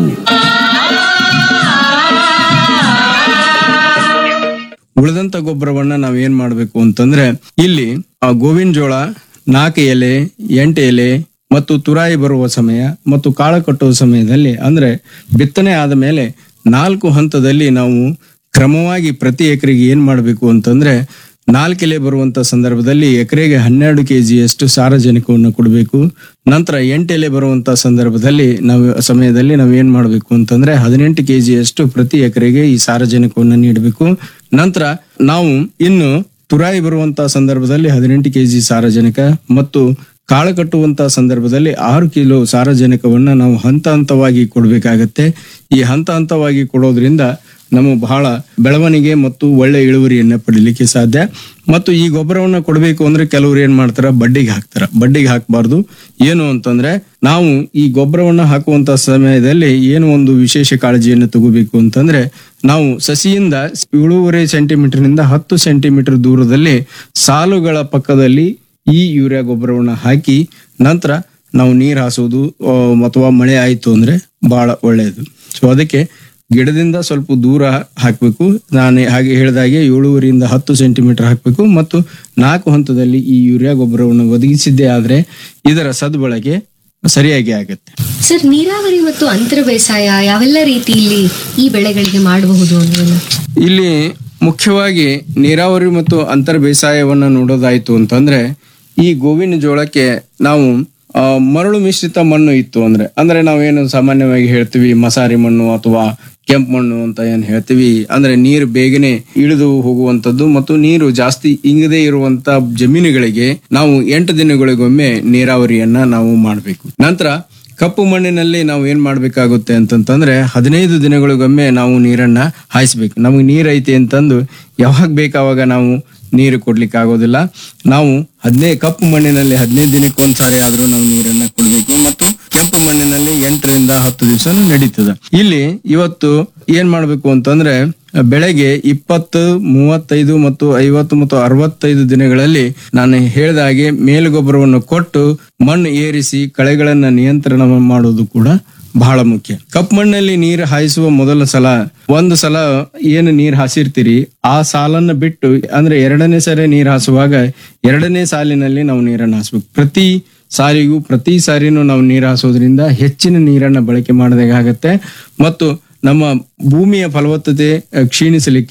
ಉಳಿದಂತ ಗೊಬ್ಬರವನ್ನ ನಾವ್ ಏನ್ ಮಾಡ್ಬೇಕು ಅಂತಂದ್ರೆ ಇಲ್ಲಿ ಆ ಗೋವಿನ ಜೋಳ ನಾಲ್ಕು ಎಲೆ ಎಂಟು ಎಲೆ ಮತ್ತು ತುರಾಯಿ ಬರುವ ಸಮಯ ಮತ್ತು ಕಾಳು ಕಟ್ಟುವ ಸಮಯದಲ್ಲಿ ಅಂದ್ರೆ ಬಿತ್ತನೆ ಆದ ಮೇಲೆ ನಾಲ್ಕು ಹಂತದಲ್ಲಿ ನಾವು ಕ್ರಮವಾಗಿ ಪ್ರತಿ ಎಕರೆಗೆ ಏನ್ ಮಾಡಬೇಕು ಅಂತಂದ್ರೆ ನಾಲ್ಕು ಎಲೆ ಬರುವಂತ ಸಂದರ್ಭದಲ್ಲಿ ಎಕರೆಗೆ ಹನ್ನೆರಡು ಕೆಜಿಯಷ್ಟು ಸಾರಜನಕವನ್ನು ಕೊಡಬೇಕು ನಂತರ ಎಂಟು ಎಲೆ ಬರುವಂತ ಸಂದರ್ಭದಲ್ಲಿ ನಾವು ಸಮಯದಲ್ಲಿ ನಾವು ಏನ್ ಮಾಡಬೇಕು ಅಂತಂದ್ರೆ ಹದಿನೆಂಟು ಕೆಜಿಯಷ್ಟು ಪ್ರತಿ ಎಕರೆಗೆ ಈ ಸಾರಜನಕವನ್ನು ನೀಡಬೇಕು ನಂತರ ನಾವು ಇನ್ನು ತುರಾಯಿ ಬರುವಂತ ಸಂದರ್ಭದಲ್ಲಿ ಹದಿನೆಂಟು ಕೆಜಿ ಸಾರಜನಕ ಮತ್ತು ಕಾಳು ಕಟ್ಟುವಂತ ಸಂದರ್ಭದಲ್ಲಿ ಆರು ಕಿಲೋ ಸಾರಜನಕವನ್ನ ನಾವು ಹಂತ ಹಂತವಾಗಿ ಕೊಡಬೇಕಾಗತ್ತೆ ಈ ಹಂತ ಹಂತವಾಗಿ ಕೊಡೋದ್ರಿಂದ ನಮಗೆ ಬಹಳ ಬೆಳವಣಿಗೆ ಮತ್ತು ಒಳ್ಳೆ ಇಳುವರಿಯನ್ನ ಪಡಿಲಿಕ್ಕೆ ಸಾಧ್ಯ ಮತ್ತು ಈ ಗೊಬ್ಬರವನ್ನ ಕೊಡಬೇಕು ಅಂದ್ರೆ ಕೆಲವರು ಏನ್ ಮಾಡ್ತಾರ ಬಡ್ಡಿಗೆ ಹಾಕ್ತಾರ ಬಡ್ಡಿಗೆ ಹಾಕಬಾರ್ದು ಏನು ಅಂತಂದ್ರೆ ನಾವು ಈ ಗೊಬ್ಬರವನ್ನ ಹಾಕುವಂತ ಸಮಯದಲ್ಲಿ ಏನು ಒಂದು ವಿಶೇಷ ಕಾಳಜಿಯನ್ನು ತಗೋಬೇಕು ಅಂತಂದ್ರೆ ನಾವು ಸಸಿಯಿಂದ ಏಳೂವರೆ ಸೆಂಟಿಮೀಟರ್ನಿಂದ ಹತ್ತು ಸೆಂಟಿಮೀಟರ್ ದೂರದಲ್ಲಿ ಸಾಲುಗಳ ಪಕ್ಕದಲ್ಲಿ ಈ ಯೂರಿಯಾ ಗೊಬ್ಬರವನ್ನ ಹಾಕಿ ನಂತರ ನಾವು ನೀರು ಹಾಸೋದು ಆ, ಅಥವಾ ಮಳೆ ಆಯ್ತು ಅಂದ್ರೆ ಬಹಳ ಒಳ್ಳೆಯದು ಸೊ ಅದಕ್ಕೆ ಗಿಡದಿಂದ ಸ್ವಲ್ಪ ದೂರ ಹಾಕಬೇಕು ನಾನು ಹಾಗೆ ಹೇಳಿದಾಗೆ ಏಳೂವರೆಯಿಂದ ಹತ್ತು ಸೆಂಟಿಮೀಟರ್ ಹಾಕಬೇಕು ಮತ್ತು ನಾಲ್ಕು ಹಂತದಲ್ಲಿ ಈ ಯೂರಿಯಾ ಗೊಬ್ಬರವನ್ನು ಒದಗಿಸಿದ್ದೇ ಆದ್ರೆ ಇದರ ಸದ್ಬಳಕೆ ಸರಿಯಾಗಿ ಆಗುತ್ತೆ ಸರ್ ನೀರಾವರಿ ಮತ್ತು ಅಂತರ ಬೇಸಾಯ ಯಾವೆಲ್ಲ ರೀತಿಯಲ್ಲಿ ಈ ಬೆಳೆಗಳಿಗೆ ಮಾಡಬಹುದು ಅನ್ನೋದನ್ನ ಇಲ್ಲಿ ಮುಖ್ಯವಾಗಿ ನೀರಾವರಿ ಮತ್ತು ಅಂತರ್ ಬೇಸಾಯವನ್ನ ನೋಡೋದಾಯ್ತು ಅಂತಂದ್ರೆ ಈ ಗೋವಿನ ಜೋಳಕ್ಕೆ ನಾವು ಆ, ಮರಳು ಮಿಶ್ರಿತ ಮಣ್ಣು ಇತ್ತು ಅಂದ್ರೆ ಅಂದ್ರೆ ನಾವೇನು ಸಾಮಾನ್ಯವಾಗಿ ಹೇಳ್ತೀವಿ ಮಸಾರಿ ಮಣ್ಣು ಅಥವಾ ಕೆಂಪು ಮಣ್ಣು ಅಂತ ಏನ್ ಹೇಳ್ತೀವಿ ಅಂದ್ರೆ ನೀರು ಬೇಗನೆ ಇಳಿದು ಹೋಗುವಂತದ್ದು ಮತ್ತು ನೀರು ಜಾಸ್ತಿ ಇಂಗದೇ ಇರುವಂತ ಜಮೀನುಗಳಿಗೆ ನಾವು ಎಂಟು ದಿನಗಳಿಗೊಮ್ಮೆ ನೀರಾವರಿಯನ್ನ ನಾವು ಮಾಡಬೇಕು ನಂತರ ಕಪ್ಪು ಮಣ್ಣಿನಲ್ಲಿ ನಾವು ಏನ್ ಮಾಡ್ಬೇಕಾಗುತ್ತೆ ಅಂತಂತಂದ್ರೆ ಹದಿನೈದು ದಿನಗಳಿಗೊಮ್ಮೆ ನಾವು ನೀರನ್ನ ಹಾಯಿಸ್ಬೇಕು ನಮಗೆ ನೀರ್ ಐತಿ ಅಂತಂದು ಯಾವಾಗ ಬೇಕಾವಾಗ ನಾವು ನೀರು ಕೊಡ್ಲಿಕ್ಕೆ ಆಗೋದಿಲ್ಲ ನಾವು ಹದಿನೈದು ಕಪ್ಪು ಮಣ್ಣಿನಲ್ಲಿ ಹದಿನೈದು ದಿನಕ್ಕೆ ಒಂದ್ಸಾರಿ ಆದ್ರೂ ನಾವು ನೀರನ್ನ ಕೊಡ್ಬೇಕು ಮತ್ತು ಕೆಂಪು ಮಣ್ಣಿನಲ್ಲಿ ಎಂಟರಿಂದ ಹತ್ತು ದಿವಸ ನಡೀತದೆ ಇಲ್ಲಿ ಇವತ್ತು ಏನ್ ಮಾಡ್ಬೇಕು ಅಂತಂದ್ರೆ ಬೆಳೆಗೆ ಇಪ್ಪತ್ತು ಮೂವತ್ತೈದು ಮತ್ತು ಐವತ್ತು ಮತ್ತು ಅರವತ್ತೈದು ದಿನಗಳಲ್ಲಿ ನಾನು ಹೇಳಿದ ಹಾಗೆ ಮೇಲುಗೊಬ್ಬರವನ್ನು ಕೊಟ್ಟು ಮಣ್ಣು ಏರಿಸಿ ಕಳೆಗಳನ್ನ ನಿಯಂತ್ರಣ ಮಾಡೋದು ಕೂಡ ಬಹಳ ಮುಖ್ಯ ಕಪ್ ಮಣ್ಣಲ್ಲಿ ನೀರು ಹಾಯಿಸುವ ಮೊದಲ ಸಲ ಒಂದು ಸಲ ಏನು ನೀರ್ ಹಾಸಿರ್ತೀರಿ ಆ ಸಾಲನ್ನ ಬಿಟ್ಟು ಅಂದ್ರೆ ಎರಡನೇ ಸರಿ ನೀರ್ ಹಾಸುವಾಗ ಎರಡನೇ ಸಾಲಿನಲ್ಲಿ ನಾವು ನೀರನ್ನು ಹಾಸ್ಬೇಕು ಪ್ರತಿ ಸಾರಿಗೂ ಪ್ರತಿ ಸಾರಿನೂ ನಾವು ನೀರು ಹಾಸೋದ್ರಿಂದ ಹೆಚ್ಚಿನ ನೀರನ್ನ ಬಳಕೆ ಆಗತ್ತೆ ಮತ್ತು ನಮ್ಮ ಭೂಮಿಯ ಫಲವತ್ತತೆ ಅಹ್, ಕ್ಷೀಣಿಸಲಿಕ್ಕೆ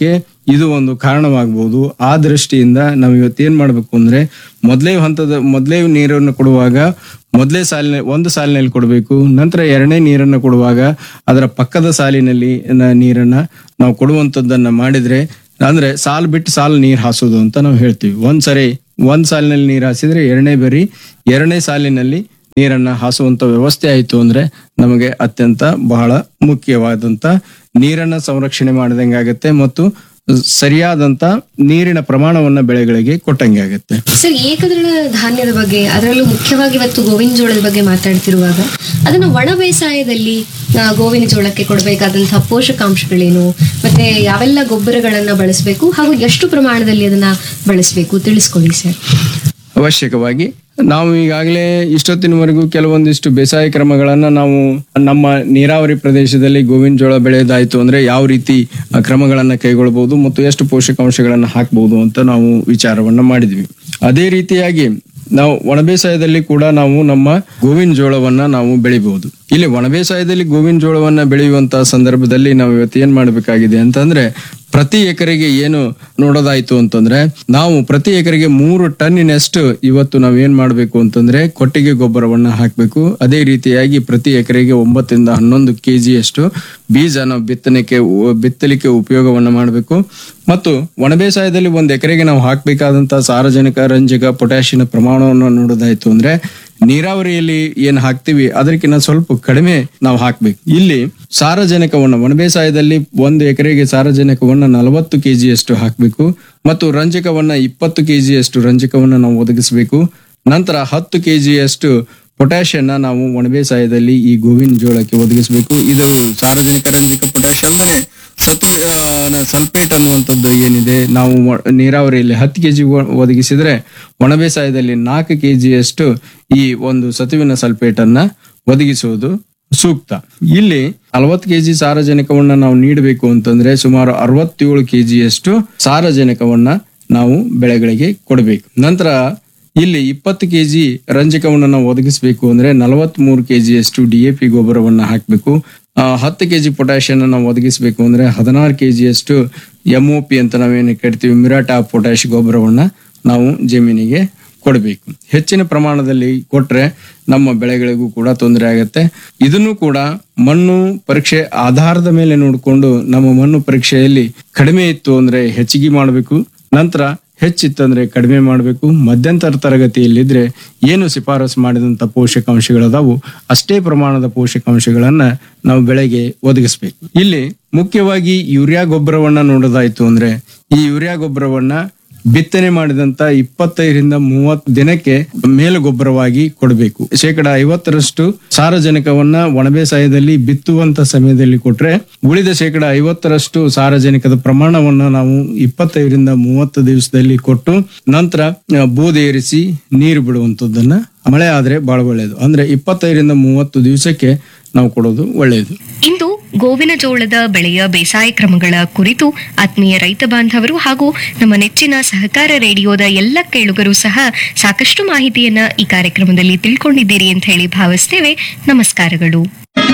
ಇದು ಒಂದು ಕಾರಣವಾಗಬಹುದು ಆ ದೃಷ್ಟಿಯಿಂದ ನಾವು ಇವತ್ತೇನ್ ಮಾಡ್ಬೇಕು ಅಂದ್ರೆ ಮೊದಲೇ ಹಂತದ ಮೊದಲೇ ನೀರನ್ನು ಕೊಡುವಾಗ ಮೊದಲೇ ಸಾಲಿನ ಒಂದು ಸಾಲಿನಲ್ಲಿ ಕೊಡಬೇಕು ನಂತರ ಎರಡನೇ ನೀರನ್ನು ಕೊಡುವಾಗ ಅದರ ಪಕ್ಕದ ಸಾಲಿನಲ್ಲಿ ನ- ನೀರನ್ನ ನಾವು ಕೊಡುವಂತದ್ದನ್ನ ಮಾಡಿದ್ರೆ ಅಂದ್ರೆ ಸಾಲು ಬಿಟ್ಟು ಸಾಲು ನೀರ್ ಹಾಸೋದು ಅಂತ ನಾವು ಹೇಳ್ತೀವಿ ಒಂದ್ ಸರಿ ಒಂದ್ ಸಾಲಿನಲ್ಲಿ ನೀರ್ ಹಾಸಿದ್ರೆ ಎರಡನೇ ಬರಿ ಎರಡನೇ ಸಾಲಿನಲ್ಲಿ ನೀರನ್ನ ಹಾಸುವಂತ ವ್ಯವಸ್ಥೆ ಆಯ್ತು ಅಂದ್ರೆ ನಮಗೆ ಅತ್ಯಂತ ಬಹಳ ಮುಖ್ಯವಾದಂತ ನೀರನ್ನ ಸಂರಕ್ಷಣೆ ಮಾಡಿದಂಗೆ ಆಗುತ್ತೆ ಮತ್ತು ಸರಿಯಾದಂತ ನೀರಿನ ಪ್ರಮಾಣವನ್ನ ಬೆಳೆಗಳಿಗೆ ಕೊಟ್ಟಂಗೆ ಆಗುತ್ತೆ ಸರ್ ಏಕದಳ ಧಾನ್ಯದ ಬಗ್ಗೆ ಅದರಲ್ಲೂ ಮುಖ್ಯವಾಗಿ ಇವತ್ತು ಗೋವಿನ ಜೋಳದ ಬಗ್ಗೆ ಮಾತಾಡ್ತಿರುವಾಗ ಅದನ್ನ ಒಣ ಬೇಸಾಯದಲ್ಲಿ ಆ, ಗೋವಿನ ಜೋಳಕ್ಕೆ ಕೊಡಬೇಕಾದಂತಹ ಪೋಷಕಾಂಶಗಳೇನು ಮತ್ತೆ ಯಾವೆಲ್ಲ ಗೊಬ್ಬರಗಳನ್ನ ಬಳಸಬೇಕು ಹಾಗೂ ಎಷ್ಟು ಪ್ರಮಾಣದಲ್ಲಿ ಅದನ್ನ ಬಳಸಬೇಕು ತಿಳಿಸ್ಕೊಡಿ ಸರ್ ಅವಶ್ಯಕವಾಗಿ ನಾವು ಈಗಾಗಲೇ ಇಷ್ಟೊತ್ತಿನವರೆಗೂ ಕೆಲವೊಂದಿಷ್ಟು ಬೇಸಾಯ ಕ್ರಮಗಳನ್ನ ನಾವು ನಮ್ಮ ನೀರಾವರಿ ಪ್ರದೇಶದಲ್ಲಿ ಗೋವಿನ ಜೋಳ ಬೆಳೆಯೋದಾಯ್ತು ಅಂದ್ರೆ ಯಾವ ರೀತಿ ಆ, ಕ್ರಮಗಳನ್ನ ಕೈಗೊಳ್ಳಬಹುದು ಮತ್ತು ಎಷ್ಟು ಪೋಷಕಾಂಶಗಳನ್ನ ಹಾಕಬಹುದು ಅಂತ ನಾವು ವಿಚಾರವನ್ನ ಮಾಡಿದ್ವಿ ಅದೇ ರೀತಿಯಾಗಿ ನಾವು ಒಣ ಬೇಸಾಯದಲ್ಲಿ ಕೂಡ ನಾವು ನಮ್ಮ ಗೋವಿನ ಜೋಳವನ್ನ ನಾವು ಬೆಳಿಬಹುದು ಇಲ್ಲಿ ಒಣ ಬೇಸಾಯದಲ್ಲಿ ಗೋವಿನ ಜೋಳವನ್ನ ಬೆಳೆಯುವಂತಹ ಸಂದರ್ಭದಲ್ಲಿ ನಾವು ಇವತ್ತು ಏನ್ ಮಾಡಬೇಕಾಗಿದೆ ಅಂತಂದ್ರೆ ಪ್ರತಿ ಎಕರೆಗೆ ಏನು ನೋಡೋದಾಯ್ತು ಅಂತಂದ್ರೆ ನಾವು ಪ್ರತಿ ಎಕರೆಗೆ ಮೂರು ಟನ್ನಿನಷ್ಟು ಇವತ್ತು ನಾವು ಏನ್ ಮಾಡ್ಬೇಕು ಅಂತಂದ್ರೆ ಕೊಟ್ಟಿಗೆ ಗೊಬ್ಬರವನ್ನ ಹಾಕ್ಬೇಕು ಅದೇ ರೀತಿಯಾಗಿ ಪ್ರತಿ ಎಕರೆಗೆ ಒಂಬತ್ತರಿಂದ ಹನ್ನೊಂದು ಕೆಜಿಯಷ್ಟು ಬೀಜ ನಾವು ಬಿತ್ತನೆಗೆ ಬಿತ್ತಲಿಕ್ಕೆ ಉಪಯೋಗವನ್ನ ಮಾಡಬೇಕು ಮತ್ತು ಒಣ ಬೇಸಾಯದಲ್ಲಿ ಒಂದು ಎಕರೆಗೆ ನಾವು ಹಾಕಬೇಕಾದಂತಹ ಸಾರಜನಕ ರಂಜಕ ಪೊಟ್ಯಾಷಿಯನ ಪ್ರಮಾಣವನ್ನು ನೋಡೋದಾಯ್ತು ಅಂದ್ರೆ ನೀರಾವರಿಯಲ್ಲಿ ಏನ್ ಹಾಕ್ತಿವಿ ಅದಕ್ಕಿಂತ ಸ್ವಲ್ಪ ಕಡಿಮೆ ನಾವು ಹಾಕ್ಬೇಕು ಇಲ್ಲಿ ಸಾರಜನಕವನ್ನ ಒಣ ಬೇಸಾಯದಲ್ಲಿ ಒಂದು ಎಕರೆಗೆ ಸಾರಜನಕವನ್ನ ನಲವತ್ತು ಕೆಜಿಯಷ್ಟು ಹಾಕಬೇಕು ಮತ್ತು ರಂಜಕವನ್ನ ಇಪ್ಪತ್ತು ಕೆಜಿಯಷ್ಟು ರಂಜಕವನ್ನ ನಾವು ಒದಗಿಸಬೇಕು ನಂತರ ಹತ್ತು ಕೆಜಿಯಷ್ಟು ಪೊಟ್ಯಾಷಿಯನ್ನ ನಾವು ಒಣ ಬೇಸಾಯದಲ್ಲಿ ಈ ಗೋವಿನ ಜೋಳಕ್ಕೆ ಒದಗಿಸಬೇಕು ಇದು ಸಾರಜನಕ ರಂಜಕ ಪೊಟ್ಯಾಷ್ ಅಲ್ಲದೆ ಸತು ಸಲ್ಫೇಟ್ ಅನ್ನುವಂಥದ್ದು ಏನಿದೆ ನಾವು ಒ- ನೀರಾವರಿಯಲ್ಲಿ ಹತ್ತು ಕೆಜಿ ಒದಗಿಸಿದ್ರೆ ಒಣ ಬೇಸಾಯದಲ್ಲಿ ನಾಲ್ಕು ಕೆಜಿಯಷ್ಟು ಈ ಒಂದು ಸತುವಿನ ಸಲ್ಫೇಟ್ ಅನ್ನ ಒದಗಿಸುವುದು ಸೂಕ್ತ ಇಲ್ಲಿ ನಲವತ್ತು ಕೆಜಿ ಸಾರಜನಕವನ್ನ ನಾವು ನೀಡಬೇಕು ಅಂತಂದ್ರೆ ಸುಮಾರು ಅರವತ್ತೇಳು ಕೆಜಿಯಷ್ಟು ಸಾರಜನಕವನ್ನ ನಾವು ಬೆಳೆಗಳಿಗೆ ಕೊಡಬೇಕು ನಂತರ ಇಲ್ಲಿ ಇಪ್ಪತ್ತು ಕೆಜಿ ರಂಜಕವನ್ನು ನಾವು ಒದಗಿಸಬೇಕು ಅಂದ್ರೆ ನಲವತ್ತ್ ಮೂರು ಕೆಜಿಯಷ್ಟು ಡಿ ಎ ಪಿ ಗೊಬ್ಬರವನ್ನ ಹಾಕಬೇಕು ಹತ್ತು ಕೆಜಿ ಪೊಟ್ಯಾಷಿಯನ್ನ ನಾವು ಒದಗಿಸಬೇಕು ಅಂದ್ರೆ ಹದಿನಾರು ಕೆಜಿಯಷ್ಟು ಎಂ ಒ ಪಿ ಅಂತ ನಾವೇನು ಕರಿತೀವಿ ಮಿರಾಟಾ ಪೊಟ್ಯಾಶ್ ಗೊಬ್ಬರವನ್ನ ನಾವು ಜಮೀನಿಗೆ ಕೊಡಬೇಕು ಹೆಚ್ಚಿನ ಪ್ರಮಾಣದಲ್ಲಿ ಕೊಟ್ರೆ ನಮ್ಮ ಬೆಳೆಗಳಿಗೂ ಕೂಡ ತೊಂದರೆ ಆಗುತ್ತೆ ಇದನ್ನು ಕೂಡ ಮಣ್ಣು ಪರೀಕ್ಷೆ ಆಧಾರದ ಮೇಲೆ ನೋಡಿಕೊಂಡು ನಮ್ಮ ಮಣ್ಣು ಪರೀಕ್ಷೆಯಲ್ಲಿ ಕಡಿಮೆ ಇತ್ತು ಅಂದ್ರೆ ಹೆಚ್ಚಿಗೆ ಮಾಡಬೇಕು ನಂತರ ಹೆಚ್ಚಿತ್ತಂದ್ರೆ ಕಡಿಮೆ ಮಾಡಬೇಕು ಮಧ್ಯಂತರ ತರಗತಿಯಲ್ಲಿದ್ರೆ ಏನು ಶಿಫಾರಸು ಮಾಡಿದಂತ ಪೋಷಕಾಂಶಗಳದಾವು ಅಷ್ಟೇ ಪ್ರಮಾಣದ ಪೋಷಕಾಂಶಗಳನ್ನ ನಾವು ಬೆಳೆಗೆ ಒದಗಿಸ್ಬೇಕು ಇಲ್ಲಿ ಮುಖ್ಯವಾಗಿ ಯೂರಿಯಾ ಗೊಬ್ಬರವನ್ನ ನೋಡೋದಾಯ್ತು ಅಂದ್ರೆ ಈ ಯೂರಿಯಾ ಗೊಬ್ಬರವನ್ನ ಬಿತ್ತನೆ ಮಾಡಿದಂತ ಇಪ್ಪತ್ತೈದರಿಂದ ಮೂವತ್ತು ದಿನಕ್ಕೆ ಮೇಲು ಗೊಬ್ಬರವಾಗಿ ಕೊಡಬೇಕು ಶೇಕಡ ಐವತ್ತರಷ್ಟು ಸಾರಜನಕವನ್ನ ಒಣಬೇಸಾಯದಲ್ಲಿ ಬಿತ್ತುವಂತ ಸಮಯದಲ್ಲಿ ಕೊಟ್ರೆ ಉಳಿದ ಶೇಕಡ ಐವತ್ತರಷ್ಟು ಸಾರಜನಕದ ಪ್ರಮಾಣವನ್ನ ನಾವು ಇಪ್ಪತ್ತೈದರಿಂದ ಮೂವತ್ತು ದಿವಸದಲ್ಲಿ ಕೊಟ್ಟು ನಂತರ ಆ, ಬೂದಿ ಏರಿಸಿ ನೀರು ಬಿಡುವಂತದ್ದನ್ನ ಮಳೆ ಆದ್ರೆ ಬಹಳ ಒಳ್ಳೆಯದು ಅಂದ್ರೆ ಇಪ್ಪತ್ತೈದರಿಂದ ಮೂವತ್ತು ದಿವಸಕ್ಕೆ ನಾವು ಕೊಡೋದು ಒಳ್ಳೆಯದು ಇಂದು ಗೋವಿನ ಜೋಳದ ಬೆಳೆಯ ಬೇಸಾಯ ಕ್ರಮಗಳ ಕುರಿತು ಆತ್ಮೀಯ ರೈತ ಬಾಂಧವರು ಹಾಗೂ ನಮ್ಮ ನೆಚ್ಚಿನ ಸಹಕಾರ ರೇಡಿಯೋದ ಎಲ್ಲ ಕೇಳುಗರು ಸಹ ಸಾಕಷ್ಟು ಮಾಹಿತಿಯನ್ನ ಈ ಕಾರ್ಯಕ್ರಮದಲ್ಲಿ ತಿಳ್ಕೊಂಡಿದ್ದೀರಿ ಅಂತ ಹೇಳಿ ಭಾವಿಸ್ತೇವೆ ನಮಸ್ಕಾರಗಳು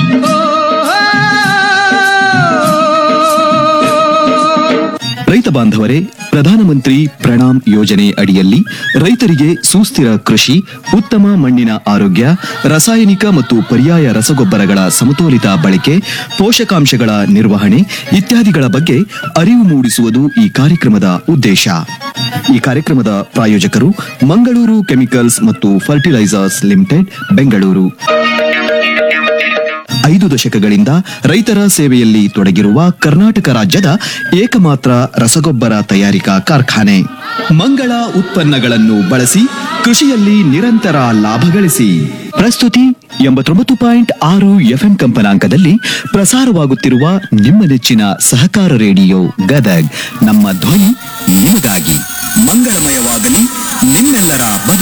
ರೈತ ಬಾಂಧವರೇ ಪ್ರಧಾನಮಂತ್ರಿ ಪ್ರಣಾಮ್ ಯೋಜನೆ ಅಡಿಯಲ್ಲಿ ರೈತರಿಗೆ ಸುಸ್ಥಿರ ಕೃಷಿ ಉತ್ತಮ ಮಣ್ಣಿನ ಆರೋಗ್ಯ ರಾಸಾಯನಿಕ ಮತ್ತು ಪರ್ಯಾಯ ರಸಗೊಬ್ಬರಗಳ ಸಮತೋಲಿತ ಬಳಕೆ ಪೋಷಕಾಂಶಗಳ ನಿರ್ವಹಣೆ ಇತ್ಯಾದಿಗಳ ಬಗ್ಗೆ ಅರಿವು ಮೂಡಿಸುವುದು ಈ ಕಾರ್ಯಕ್ರಮದ ಉದ್ದೇಶ ಈ ಕಾರ್ಯಕ್ರಮದ ಪ್ರಾಯೋಜಕರು ಮಂಗಳೂರು ಕೆಮಿಕಲ್ಸ್ ಮತ್ತು ಫರ್ಟಿಲೈಸರ್ಸ್ ಲಿಮಿಟೆಡ್ ಬೆಂಗಳೂರು ಐದು ದಶಕಗಳಿಂದ ರೈತರ ಸೇವೆಯಲ್ಲಿ ತೊಡಗಿರುವ ಕರ್ನಾಟಕ ರಾಜ್ಯದ ಏಕಮಾತ್ರ ರಸಗೊಬ್ಬರ ತಯಾರಿಕಾ ಕಾರ್ಖಾನೆ ಮಂಗಳ ಉತ್ಪನ್ನಗಳನ್ನು ಬಳಸಿ ಕೃಷಿಯಲ್ಲಿ ನಿರಂತರ ಲಾಭ ಗಳಿಸಿ ಪ್ರಸ್ತುತಿ ಎಂಬತ್ತೊಂಬತ್ತು ಪಾಯಿಂಟ್ ಆರು ಎಫ್ಎಂ ಕಂಪನಾಂಕದಲ್ಲಿ ಪ್ರಸಾರವಾಗುತ್ತಿರುವ ನಿಮ್ಮ ನೆಚ್ಚಿನ ಸಹಕಾರ ರೇಡಿಯೋ ಗದಗ್ ನಮ್ಮ ಧ್ವನಿ ನಿಮಗಾಗಿ ಮಂಗಳಮಯವಾಗಲಿ ನಿಮ್ಮೆಲ್ಲರ ಬದುಕು